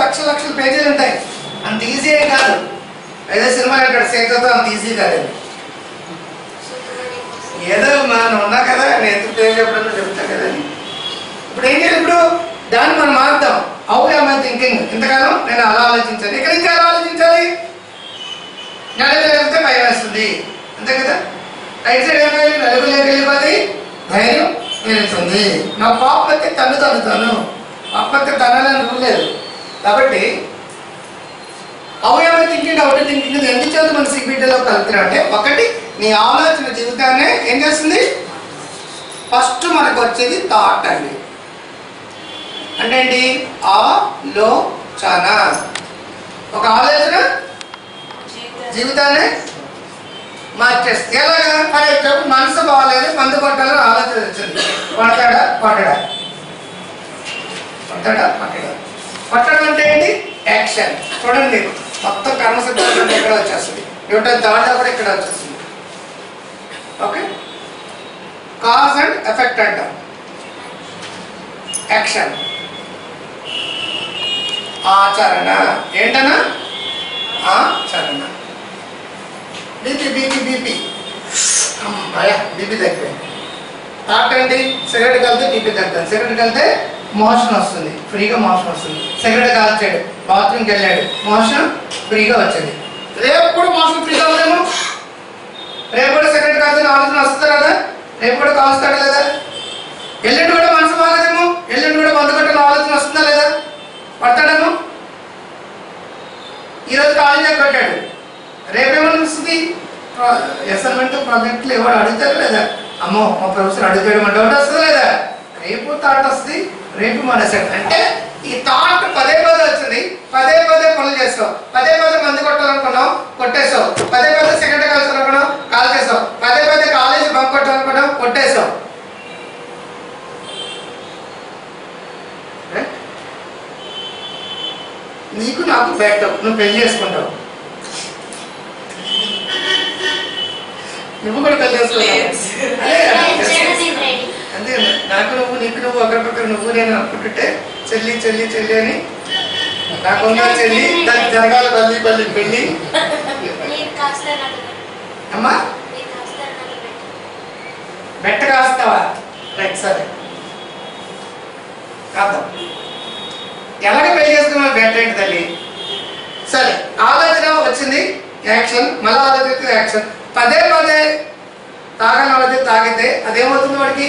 లక్షల లక్షల పేజీలు ఉంటాయి అంత ఈజీ ఏం కాదు ఏదో సినిమా అంటాడు సేతుతో అంత ఈజీ కాదండి ఏదో మనం ఉన్నా కదా నేను ఎందుకు పేరు చెప్పడం చెప్తా కదా అని. ఇప్పుడు ఏం చేయాలి ఇప్పుడు దాన్ని మనం మార్దాం హౌ ఐ థింకింగ్ ఇంతకాలం నేను అలా ఆలోచించాను ఇక్కడ ఇంకా ఎలా ఆలోచించాలి నలుగురు వెళ్తే భయం వేస్తుంది అంతే కదా రైట్ సైడ్ ఏమైంది నలుగురు వెళ్ళిపోతే ధైర్యం వెళ్తుంది నా పాపకి తను తన్నుతాను పాపకి తనాలని రూల్ లేదు కాబట్టి అవయవ థింకింగ్ అవుట్ థింకింగ్ ఎందుచేత మన సిబిటీలో కలుపుతున్నాం అంటే ఒకటి నీ ఆలోచన జీవితాన్ని ఏం చేస్తుంది ఫస్ట్ మనకు వచ్చేది థాట్ అండి అంటే ఏంటి ఆలోచన ఒక ఆలోచన జీవితాన్ని మార్చేస్తుంది ఎలాగా ఫర్ ఎగ్జాంపుల్ మనసు బాగాలేదు మందు కొట్టాలని ఆలోచన వచ్చింది కొడతాడా కొట్టడా కొడతాడా కొట్టడా కొట్టడం అంటే ఏంటి యాక్షన్ చూడండి మొత్తం కర్మసిద్ధాంతం ఇక్కడ వచ్చేస్తుంది న్యూటన్ థర్డ్ కూడా ఇక్కడ వచ్చేస్తుంది ఓకే కాజ్ అండ్ ఎఫెక్ట్ అంటాం యాక్షన్ ఆచరణ ఏంటనా ఆచరణ బీపీ బీపీ బీపీ అమ్మాయ బీపీ తగ్గిపోయింది థాట్ ఏంటి సిగరెట్ కలితే బీపీ తగ్గుతుంది సిగరెట్ కలితే మోషన్ వస్తుంది ఫ్రీగా మోషన్ వస్తుంది సిగరెట్ కాల్చాడు బాత్రూమ్కి వెళ్ళాడు మోషన్ ఫ్రీగా వచ్చింది రేపు కూడా మోషన్ ఫ్రీగా ఉందేమో రేపు కూడా సిగరెట్ కాల్చిన ఆలోచన వస్తుంది కదా రేపు కూడా కాల్స్తాడు లేదా ఎల్లుండి కూడా మనసు బాగలేదేమో ఎల్లుండి కూడా మందు కట్టిన ఆలోచన వస్తుందా లేదా పడతాడేమో ఈరోజు కాలేజీ కట్టాడు రేపేమని వస్తుంది అసైన్మెంట్ ప్రాజెక్టులు ఎవరు అడుగుతారు లేదా అమ్మో మా ప్రొఫెసర్ అడుగుతాడు మన డౌట్ వస్తుంది లేదా రేపు థాట్ వస్తుంది రేపు మనసాడు అంటే ఈ థాట్ పదే పదే వచ్చింది పదే పదే పనులు చేస్తావు పదే పదే మందు కొట్టాలనుకున్నావు కొట్టేసావు పదే పదే సెకండ్ కాల్చాలనుకున్నావు కాల్ చేసావు పదే పదే కాలేజీ బంక్ కొట్టాలనుకున్నావు కొట్టేసావు Right? నీకు నాకు బెటర్ నువ్వు పెళ్లి చేసుకుంటావు నువ్వు కూడా పెళ్లి చేసుకుంటావు అదే, అదే. అంతే నాకు నువ్వు నీకు నువ్వు ఒకరికొకరు నువ్వు నేను అనుకుంటుంటే చెల్లి చెల్లి చెల్లి అని నాకున్న చెల్లి దానికి జరగాల బల్లి బల్లి పెళ్ళి అమ్మా బెట్ట కాస్తావా రైట్ సరే కాద్దాం ఎలాగ పెళ్లి చేసుకున్నా బెట్ట ఏంటి తల్లి సరే ఆలోచన వచ్చింది యాక్షన్ మళ్ళీ ఆలోచన యాక్షన్ పదే పదే తాగని వాళ్ళది తాగితే అదేమవుతుంది వాడికి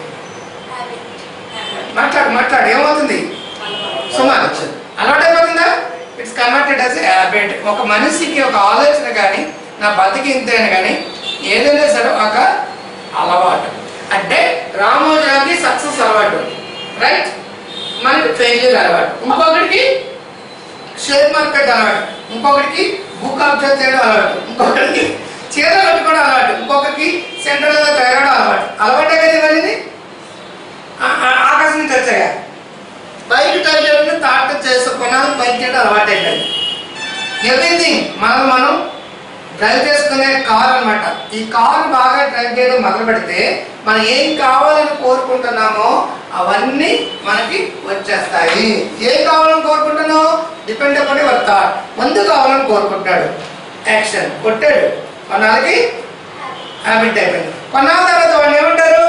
మాట్లాడు మాట్లాడు ఏమవుతుంది సుమారు అలవాటు అయిపోతుందా ఇట్స్ కన్వర్టెడ్ యాజ్ హ్యాబిట్ ఒక మనిషికి ఒక ఆలోచన కానీ నా బతికి ఇంతే అని కానీ ఏదైనా సరే ఒక అలవాటు అంటే రామోజాకి సక్సెస్ అలవాటు రైట్ మనకి ఫెయిల్యూర్ అలవాటు ఇంకొకటికి షేర్ మార్కెట్ అలవాటు ఇంకొకటికి బుక్ అబ్జర్వ్ చేయడం అలవాటు ఇంకొకరికి చీర కట్టుకోవడం అలవాటు ఇంకొకరికి సెంట్రల్ గా తయారవడం అలవాటు అలవాటే కదా ఇవన్నీ ఆ- ఆ- ఆకాశం నుంచి వచ్చాయా బైక్ డ్రైవ్ చేయడం తాట చేసుకున్నాను బైక్ చేయడం అలవాటు ఏంటండి ఎవ్రీథింగ్ మనం మనం డ్రైవ్ చేసుకునే కార్ అన్నమాట ఈ కార్ బాగా డ్రైవ్ చేయడం మొదలు పెడితే మనం ఏం కావాలని కోరుకుంటున్నామో అవన్నీ మనకి వచ్చేస్తాయి ఏం కావాలని కోరుకుంటున్నావు డిపెండ్ అప్పటి వర్త ముందు కావాలని కోరుకుంటాడు యాక్షన్ కొట్టాడు కొన్నాళ్ళకి హ్యాబిట్ అయిపోయింది కొన్నాళ్ళ తర్వాత వాళ్ళు ఏమంటారు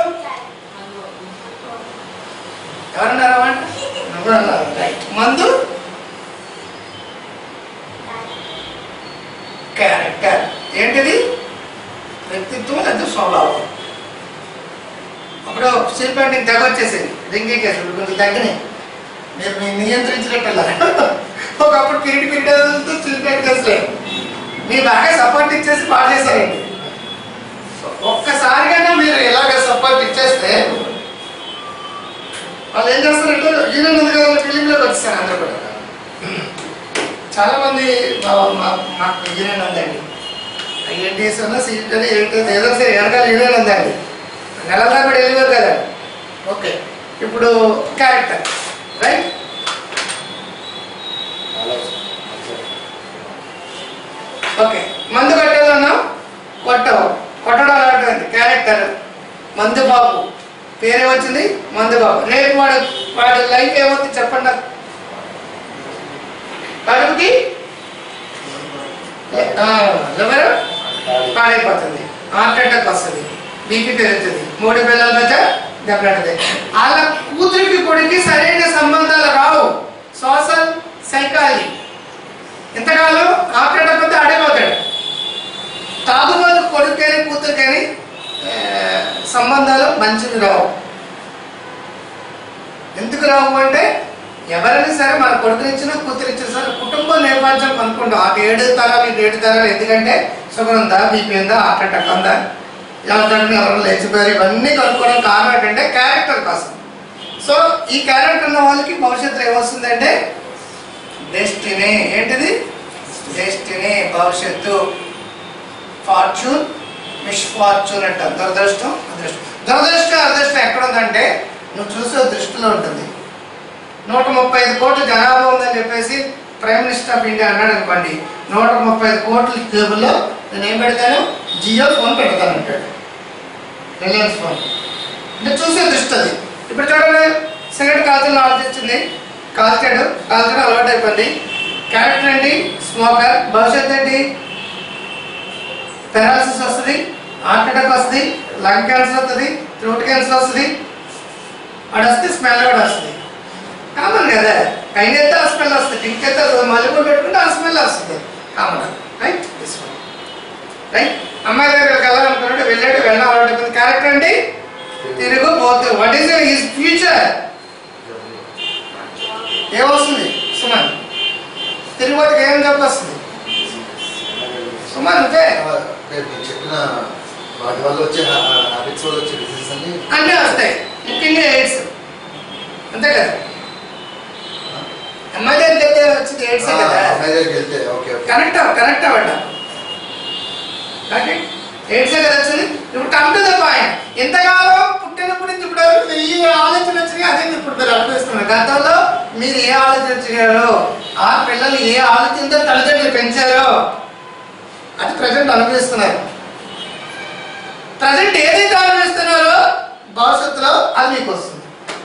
ఎవరన్నారు అన్నమాట నువ్వు అన్నారు రైట్ మందు క్యారెక్టర్ ఏంటిది వ్యక్తిత్వం లేదా స్వభావం అప్పుడు స్టీల్ పెయింటింగ్ తెగ వచ్చేసింది రింగింగ్ కేసులు కొంచెం తగ్గినాయి మీరు మీ నియంత్రించినట్టు ఒకప్పుడు పీరియడ్ పీరియడ్ స్టీల్ పెయింట్ కేసులేదు మీ బాగా సపోర్ట్ ఇచ్చేసి పాడు చేశారండి ఒక్కసారిగా మీరు ఇలాగ సపోర్ట్ ఇచ్చేస్తే వాళ్ళు ఏం చేస్తారంటే యూనియన్ ఉంది కదా ఫీలింగ్లోకి వచ్చేసారు అందరూ కూడా చాలా మంది మా- మా- మాకు యూనియన్ ఉందండి ఐఎన్టీఎస్ అన్న సీట్ అని ఏంటి ఏదో సరే వెనకాల యూనియన్ ఉందండి నెలలా కూడా వెళ్ళిపోరు కదా ఓకే ఇప్పుడు క్యారెక్టర్ రైట్ ఓకే మందు కొట్టాలన్నా కొట్టవు కొట్టడం అలాంటిది క్యారెక్టర్ మందు బాబు పేరే వచ్చింది మందు బాబు రేపు వాడు వాడి లైఫ్ ఏమవుతుంది చెప్పండి నాకు. పాడైపోతుంది హార్ట్ అటాక్ వస్తుంది బీపీ పెరుగుతుంది మూడు పిల్లల మధ్య దెబ్బలాడుతుంది వాళ్ళ కూతురికి కొడుకు సరైన సంబంధాలు రావు సోషల్ సైకాలజీ ఎంతకాలం హార్ట్ అటాక్ వస్తే ఆడిపోతాడు తాగుబోతు కొడుకు కానీ కూతురు కానీ ఆ, సంబంధాలు మంచివి రావు ఎందుకు రావు అంటే ఎవరైనా సరే మన కొడుకునిచ్చిన కూతురిచ్చిన సరే కుటుంబ నేపథ్యం కనుక్కుంటాం ఆ ఏడు తరాలు ఈ ఏడు తరాలు ఎందుకంటే షుగర్ ఉందా బీపీ ఉందా హార్ట్ అటాక్ ఉందా ఎవరిని ఎవరు లేచిపోయారు ఇవన్నీ కనుక్కోవడం కారణం ఏంటంటే క్యారెక్టర్ కోసం సో ఈ క్యారెక్టర్ ఉన్న వాళ్ళకి భవిష్యత్తులో ఏమొస్తుందంటే డెస్టినీ ఏంటిది డెస్టినీ భవిష్యత్తు ఫార్చ్యూన్ మిస్ఫార్చ్యూన్ అంటాం దురదృష్టం అదృష్టం దురదృష్టం అదృష్టం ఎక్కడ ఉందంటే నువ్వు చూసే దృష్టిలో ఉంటుంది నూట ముప్పై ఐదు కోట్ల జనాభా ఉందని చెప్పేసి ప్రైమ్ మినిస్టర్ ఆఫ్ ఇండియా అన్నాడు అనుకోండి నూట ముప్పై ఐదు కోట్ల కేబుల్లో నేను ఏం పెడతాను జియో ఫోన్ పెడతాను అంటాడు రిలయన్స్ ఫోన్ అంటే చూసే దృష్టి అది ఇప్పుడు చూడండి సిగరెట్ కాల్చిన ఆలోచించింది కాల్చాడు కాల్చడం అలవాటు అయిపోయింది క్యారెక్టర్ ఏంటి స్మోకర్ భవిష్యత్ ఏంటి పెరాలసిస్ వస్తుంది హార్ట్ అటాక్ వస్తుంది లంగ్ క్యాన్సర్ వస్తుంది థ్రోట్ క్యాన్సర్ వస్తుంది వాడు వస్తే స్మెల్ కూడా వస్తుంది కామన్ కదా కైన్ అయితే ఆ స్మెల్ వస్తుంది పింక్ అయితే మల్లెపూలు పెట్టుకుంటే ఆ స్మెల్ వస్తుంది common right this one right అమ్మాయి దగ్గరికి వెళ్ళాలనుకున్నాడు వెళ్ళాడు వెళ్ళడం అలవాటు క్యారెక్టర్ అండి తిరుగు పోతు వాట్ ఈస్ హిస్ ఫ్యూచర్ ఏమొస్తుంది సుమన్ తిరుగుబాటుకి ఏం జబ్బు వస్తుంది సుమన్ అంతే మీరు చెప్పిన వాటి వల్ల వచ్చే హ్యాబిట్స్ వల్ల వచ్చే డిసీజెస్ అన్ని అన్నీ వస్తాయి ముఖ్యంగా ఎయిడ్స్ అంతే కదా అమ్మాయి దగ్గరికి వెళ్తే వచ్చింది ఎయిడ్స్ ఆ, కదా అమ్మాయి దగ్గరికి వెళ్తే ఓకే ఓకే కనెక్ట్ అవ్వ కనెక్ట్ అవ్వట ఓకే ఎయిడ్స్ కదా వచ్చింది ఇప్పుడు కమ్ టు ద పాయింట్ ఎంతకాలం పుట్టినప్పటి నుంచి ఇప్పుడు వరకు మీరు ఈ ఆలోచన వచ్చినాయి అదే ఇప్పుడు మీరు అనుభవిస్తున్నారు గతంలో మీరు ఏ ఆలోచన వచ్చినారో ఆ పిల్లలు ఏ ఆలోచనతో తల్లిదండ్రులు పెంచారో అది ప్రజెంట్ అనుభవిస్తున్నారు ప్రజెంట్ ఏదైతే అనుభవిస్తున్నారో భవిష్యత్తులో అది మీకు వస్తుంది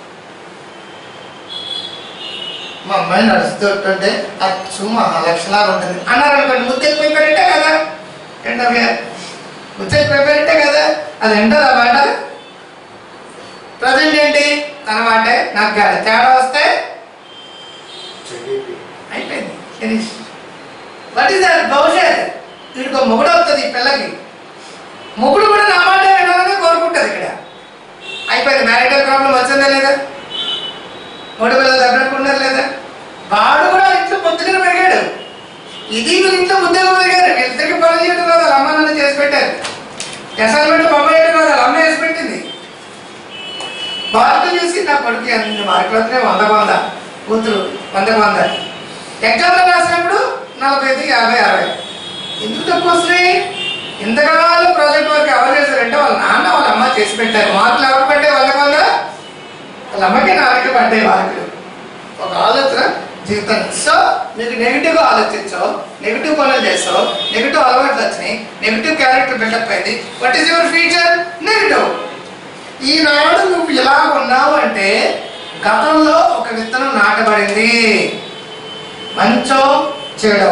మా అమ్మాయి నడుస్తుంటే అచ్చు మహాలక్షలాగా ఉంటుంది అన్నారు అనుకోండి ముద్ద ఎక్కువైపోయినట్టే కదా ఏంటవ్యా ముద్ద ఎక్కువైపోయినట్టే కదా అది ఎంటదా మాట ప్రజెంట్ ఏంటి తన మాటే నాకు కాదు తేడా వస్తే చెడిపి అయిపోయింది ఫినిష్ వాట్ ఈస్ దట్ భవిష్యత్ వీడికి ఒక మొగుడు అవుతుంది ఈ పిల్లకి మొగుడు కూడా నా మాట వినాలని కోరుకుంటుంది ఇక్కడ అయిపోయింది మ్యారిటల్ ప్రాబ్లం వచ్చిందా లేదా మూడు పిల్లలు దెబ్బలుకున్నారు లేదా వాడు కూడా ఇంట్లో ముద్దుగా పెరిగాడు ఇది వీళ్ళ ఇంట్లో ముద్దుగా పెరిగారు వీళ్ళిద్దరికి పనులు చేయడం రాదు వాళ్ళ అమ్మ నాన్న చేసి పెట్టారు అసైన్మెంట్ బొమ్మ చేయడం రాదు వాళ్ళ అమ్మ చేసి పెట్టింది మార్కులు చూసి నా కొడుకు అన్ని మార్కులు వస్తున్నాయి వంద వంద కూతురు వంద వంద ఎగ్జామ్లో రాసినప్పుడు నలభై ఐదు యాభై అరవై ఎందుకు తక్కువ వస్తున్నాయి ఇంతకాలం ప్రాజెక్ట్ వర్క్ ఎవరు చేశారంటే వాళ్ళ నాన్న వాళ్ళ అమ్మ చేసి పెట్టారు మార్కులు ఎవరు పడ్డాయి వంద వంద వాళ్ళ అమ్మకి నాన్నకి పడ్డాయి మార్కులు ఒక ఆలోచన జీవితాన్ని సో నీకు నెగిటివ్గా ఆలోచించావు నెగిటివ్ పనులు చేస్తావు నెగిటివ్ అలవాట్లు వచ్చినాయి నెగిటివ్ క్యారెక్టర్ బిల్డప్ అయింది what is your future negative ఈనాడు నువ్వు ఇలా ఉన్నావు అంటే గతంలో ఒక విత్తనం నాటబడింది మంచో చెడో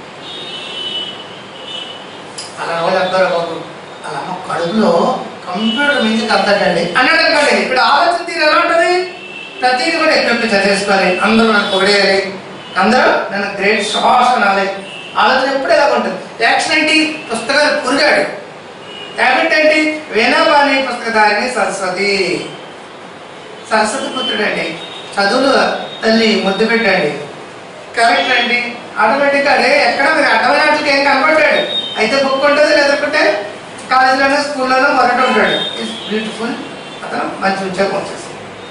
అలా వాళ్ళు అంటారు బాబు అలా అమ్మ కడుపులో కంప్యూటర్ మీద కద్దటండి అన్నాడు అనుకోండి ఇప్పుడు ఆలోచన తీరు ఎలా ఉంటుంది ప్రతిదీ కూడా ఎక్కువ చదివేసుకోవాలి అందరూ నాకు పొగిడేయాలి అందరూ నన్ను గ్రేట్ షాస్ అనాలి ఆలోచన ఎప్పుడు ఎలా ఉంటుంది యాక్షన్ ఏంటి పుస్తకాలు పురిగాడు హ్యాబిట్ ఏంటి వేణాపాణి పుస్తకధారిణి సరస్వతి సరస్వతి పుత్రుడు అండి చదువులు తల్లి ముద్దు పెట్టండి కరెక్ట్ అండి ఆటోమేటిక్గా అదే ఎక్కడ మీరు అడ్డమైన వాటికి ఏం కనపడ్డాడు అయితే బుక్ ఉంటుంది లేదంటే కాలేజీలోనో స్కూల్లోనో మొదట ఉంటాడు ఇట్స్ బ్యూటిఫుల్ అతను మంచి ఉద్యోగం వచ్చేసి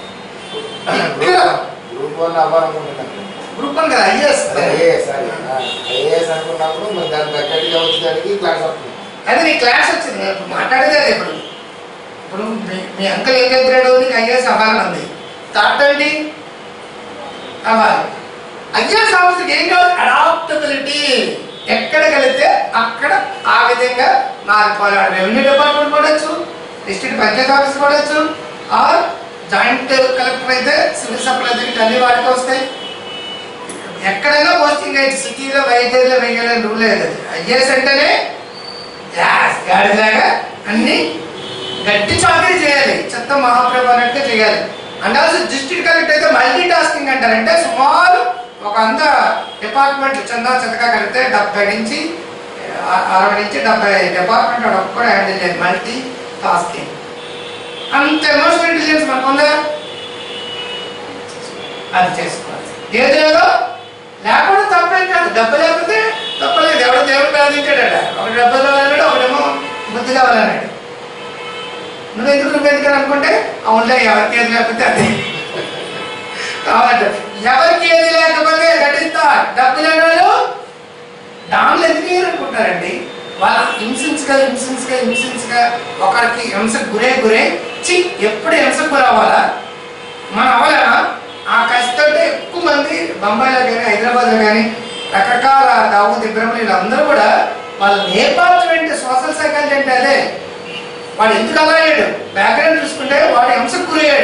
గ్రూప్ వన్ అవ్వాలనుకుంటున్నాను గ్రూప్ వన్ కదా ఐఎస్ ఐఏఎస్ ఐఏఎస్ అనుకున్నప్పుడు మరి దానికి తగ్గట్టుగా వచ్చేదానికి క్లాస్ అవుతుంది అదే నీ క్లాస్ వచ్చింది నేను ఇప్పుడు మాట్లాడేది అదే ఇప్పుడు ఇప్పుడు మీ- మీ అంకల్ ఏం చెప్పాడు నీకు ఐఏఎస్ అవ్వాలని ఉంది థాట్ ఏంటి అవ్వాలి ఐఏఎస్ ఆఫీసర్కి ఏం కావాలి అడాప్టబిలిటీ ఎక్కడ కలిగితే అక్కడ ఆ విధంగా మారిపోవాలి రెవెన్యూ డిపార్ట్మెంట్ పడవచ్చు డిస్ట్రిక్ట్ పంచాయత్ ఆఫీస్ పడవచ్చు ఆర్ జాయింట్ కలెక్టర్ అయితే సివిల్ సప్లై దగ్గరికి అన్ని వాటికి వస్తాయి ఎక్కడైనా పోస్టింగ్ అయితే సిటీలో వైద్యుల్లో వేయాలని రూల్ లేదు ఐఏఎస్ అంటేనే యాస్ గాడిలాగా అన్ని గట్టి చాకరీ చేయాలి చెత్త మహాప్రభు అన్నట్టే చేయాలి అండ్ ఆల్సో డిస్ట్రిక్ట్ కలెక్టర్ అయితే మల్టీ టాస్కింగ్ అంటారంటే సుమారు ఒక అంత డిపార్ట్మెంట్ చందా చెత్తగా కలిపితే డెబ్బై నుంచి ఆ, అరవై నుంచి డెబ్బై డిపార్ట్మెంట్ వాడు ఒక్కడే హ్యాండిల్ చేయాలి మల్టీ టాస్కింగ్ అంత ఎమోషనల్ ఇంటెలిజెన్స్ మనకు ఉందా అది చేసుకోవాలి ఏదేదో లేకుండా తప్పేం కాదు డబ్బు లేకపోతే తప్పలేదు ఎవడు దేవుడు ప్రార్థించాడట ఒక డబ్బు కావాలన్నాడు ఒకడేమో బుద్ధి కావాలన్నాడు నువ్వు ఎందుకు నువ్వు ఎందుకని అనుకుంటే అవునులే ఎవరికి ఏది లేకపోతే అదే కాబట్టి ఎవరికి ఏది లేకపోతే గటిస్తా డబ్బు లేని వాళ్ళు డాన్లు ఎందుకు వేయరు అనుకుంటారండి వాళ్ళ హింసించగా హింసించగా హింసించగా ఒకరికి హింసకు గురే గురే చి ఎప్పుడు హింసకు గురవ్వాలా మనం అవ్వలేమా ఆ కసితోటి ఎక్కువ మంది బొంబాయిలో కానీ హైదరాబాద్లో కానీ రకరకాల దావూద్ ఇబ్రహీం వీళ్ళందరూ కూడా వాళ్ళ నేపాల్స్ ఏంటి సోషల్ సైకాలజీ అంటే అదే వాడు ఎందుకు అలా అయ్యాడు బ్యాక్గ్రౌండ్ చూసుకుంటే వాడు హింసకు గురయ్యాడు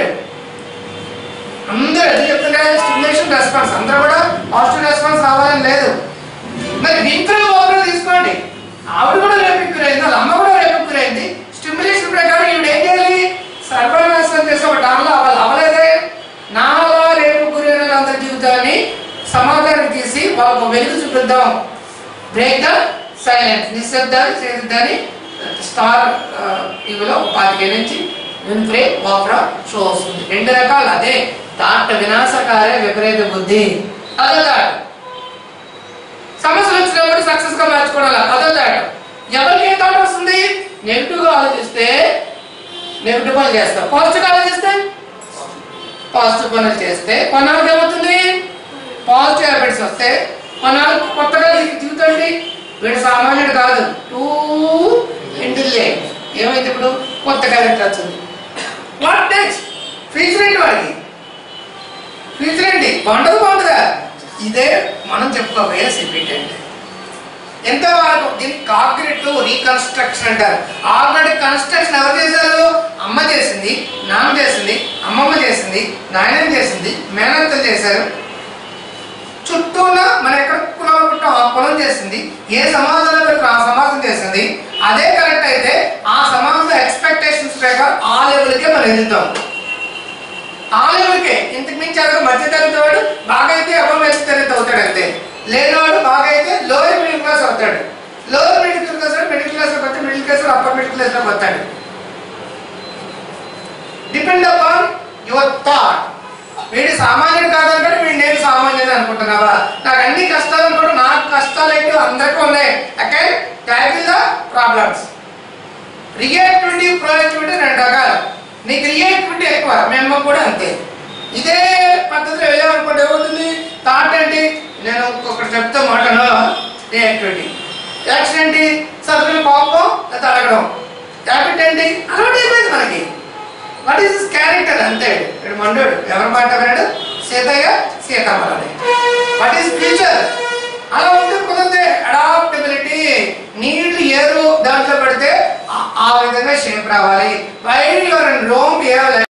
అందరూ ఎందుకు చెప్తుంటే స్టిమ్యులేషన్ రెస్పాన్స్ అందరూ కూడా పాజిటివ్ రెస్పాన్స్ రావాలని లేదు మరి వింటర్ ఓవర్ తీసుకోండి ఆవిడ కూడా రేపు గురైంది వాళ్ళ అమ్మ కూడా రేపు గురైంది స్టిమ్యులేషన్ ప్రకారం ఈవిడ ఏం చేయాలి సర్వనాశనం చేసి ఒక డాన్లో అవ్వాలి అవ్వలేదే నాలా రేపు గురైన వాళ్ళందరి జీవితాన్ని సమాధానం తీసి వాళ్ళకు వెలుగు చూపిద్దాం బ్రేక్ ద సైలెన్స్ నిశ్శబ్దాన్ని చేద్దాన్ని స్టార్ టీవీలో పాతికేళ్ళ నుంచి విన్ఫ్రే ఓపరా షో వస్తుంది రెండు రకాలు అదే తాట వినాశకారే విపరీత బుద్ధి అదో తాట సమస్యలు వచ్చినప్పుడు సక్సెస్ గా మార్చుకోవాలి అదో తాట ఎవరికి ఏ థాట్ వస్తుంది నెగిటివ్ గా ఆలోచిస్తే నెగిటివ్ పనులు చేస్తారు పాజిటివ్ గా ఆలోచిస్తే పాజిటివ్ పనులు చేస్తే కొన్నాళ్ళకి ఏమవుతుంది పాజిటివ్ హ్యాబిట్స్ వస్తే కొన్నాళ్ళకి కొత్తగా జీవితండి వీడు సామాన్యుడు కాదు టూ ఇంటెలిజెంట్ ఏమైంది ఇప్పుడు కొత్త క్యారెక్టర్ వచ్చింది వాట్ నెక్స్ట్ ఫ్యూచర్ ఏంటి వాడికి ఫ్యూచర్ ఏంటి బాగుంటుంది బాగుంటుందా ఇదే మనం చెప్పుకోబోయే సిపిట్ అంటే ఎంతవరకు దీన్ని కాంక్రీటివ్ రీకన్స్ట్రక్షన్ అంటారు ఆల్రెడీ కన్స్ట్రక్షన్ ఎవరు చేశారు అమ్మ చేసింది నాన్న చేసింది అమ్మమ్మ చేసింది నాయనమ్మ చేసింది మేనత్తలు చేశారు చుట్టూన మనం ఎక్కడ కులం పుట్టాం ఆ కులం చేసింది ఏ సమాజంలో పెట్టాం ఆ సమాజం చేసింది అదే కరెక్ట్ అయితే ఆ సమాజంలో ఎక్స్పెక్టేషన్స్ ప్రకారం ఆ లెవెల్కే మనం ఎదుగుతాం ఆ లెవెల్కే ఇంతకు మించి ఎవరు మధ్య తరగతి వాడు బాగా అయితే అవ్వ మధ్య తరగతి అవుతాడు అంతే లేనివాడు బాగా అయితే లోయర్ మిడిల్ క్లాస్ అవుతాడు లోయర్ మిడిల్ క్లాస్ వాడు మిడిల్ క్లాస్ వచ్చి middle class upper middle class లోకి వస్తాడు డిపెండ్ అపాన్ యువర్ థాట్ వీడు సామాన్యుడు కాదంటే వీడు నేను సామాన్యుడు అనుకుంటున్నావా నాకు అన్ని కష్టాలు కూడా నాకు కష్టాలు అయితే అందరికీ ఉన్నాయి okay tackle the problems reactivity proactivity రెండు రకాలు నీకు రియాక్టివిటీ ఎక్కువ మేము కూడా అంతే ఇదే పద్ధతిలో వెళ్ళామనుకోండి ఏమవుతుంది థాట్ ఏంటి నేను ఇంకొకటి చెప్తే మాటలో రియాక్టివిటీ యాక్షన్ ఏంటి సదరు కోపం లేదా అడగడం హ్యాబిట్ ఏంటి అలవాటు అయిపోయింది మనకి వాట్ ఈస్ దిస్ క్యారెక్టర్ అంతే ఇక్కడ మండోడు ఎవరి మాట విన్నాడు సీతయ్య సీతమ్మలని వాట్ ఈస్ ఫ్యూచర్ అలా ఉంటే కుదిరితే అడాప్టబిలిటీ నీళ్లు ఏరు దాంట్లో పెడితే ఆ- ఆ విధంగా షేప్ రావాలి వైల్ యువర్ రోమ్